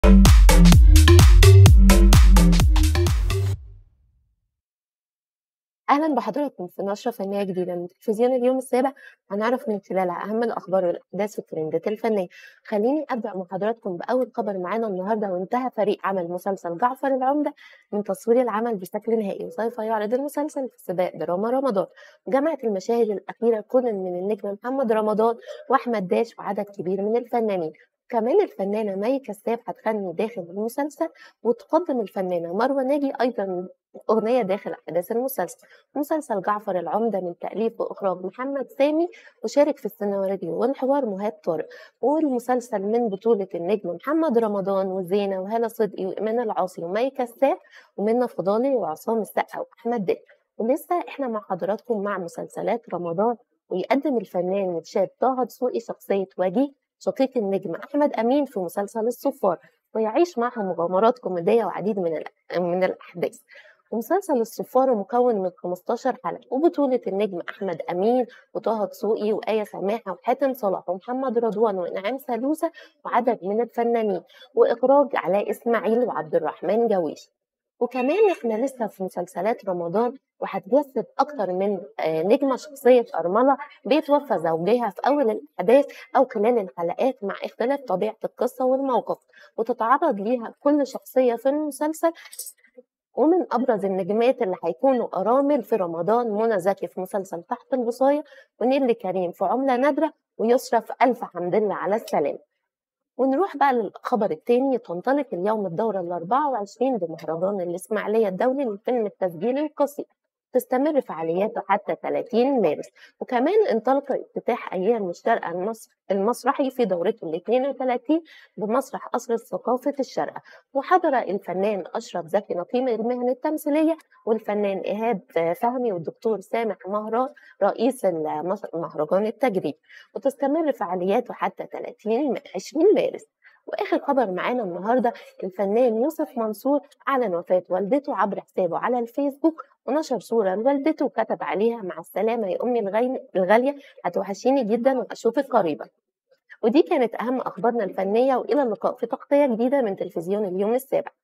أهلا بحضراتكم في نشرة فنية جديدة من تلفزيون اليوم السابع هنعرف من خلالها أهم الأخبار والأحداث والترندات الفنية خليني أبدأ مع حضراتكم بأول خبر معانا النهاردة وانتهى فريق عمل مسلسل جعفر العمدة من تصوير العمل بشكل نهائي وسوف يعرض المسلسل في سباق دراما رمضان جمعت المشاهد الأخيرة كل من النجم محمد رمضان وأحمد داش وعدد كبير من الفنانين كمان الفنانة مي كساب هتغني داخل المسلسل وتقدم الفنانة مروة ناجي أيضا أغنية داخل أحداث المسلسل مسلسل جعفر العمدة من تأليف وإخراج محمد سامي وشارك في السيناريو والحوار مهاب طارق والمسلسل من بطولة النجم محمد رمضان وزينة وهالة صدقي وإيمان العاصي ومي كساب ومنى فضالي وعصام السقا وأحمد داش ولسه احنا مع حضراتكم مع مسلسلات رمضان ويقدم الفنان الشاب طه دسوقي شخصية وجيه شقيق النجم أحمد أمين في مسلسل الصفار ويعيش معهم مغامرات كوميدية وعديد من من الأحداث ومسلسل الصفارة مكون من 15 حلقة وبطولة النجم أحمد أمين وطه دسوقي وآية سماحة وحاتم صلاح ومحمد رضوان وإنعام سالوسة وعدد من الفنانين وإخراج علاء إسماعيل وعبد الرحمن جويش وكمان احنا لسه في مسلسلات رمضان وهتجسد اكتر من نجمه شخصيه ارمله بيتوفى زوجها في اول الاحداث او خلال الحلقات مع اختلاف طبيعه القصه والموقف وتتعرض ليها كل شخصيه في المسلسل ومن ابرز النجمات اللي هيكونوا ارامل في رمضان منى زكي في مسلسل تحت الوصايه ونيلي كريم في عمله نادره ويسرى في الف حمد لله على السلامه ونروح بقى للخبر الثاني تنطلق اليوم الدورة ال 24 بمهرجان الإسماعيلية الدولي للفيلم التسجيلي القصير تستمر فعالياته حتى 30 مارس وكمان انطلق افتتاح أيام الشارقة المصر المسرحي في دورته ال 32 بمسرح قصر الثقافة الشارقة وحضر الفنان أشرف زكي نقيم المهن التمثيلية والفنان إيهاب فهمي والدكتور سامح مهران رئيس المهرجان التجريبي وتستمر فعالياته حتى 30 20 مارس واخر خبر معانا النهارده الفنان يوسف منصور اعلن وفاه والدته عبر حسابه على الفيسبوك ونشر صوره لوالدته وكتب عليها مع السلامه يا امي الغاليه هتوحشيني جدا واشوفك قريبا ودي كانت اهم اخبارنا الفنيه والى اللقاء في تغطيه جديده من تلفزيون اليوم السابع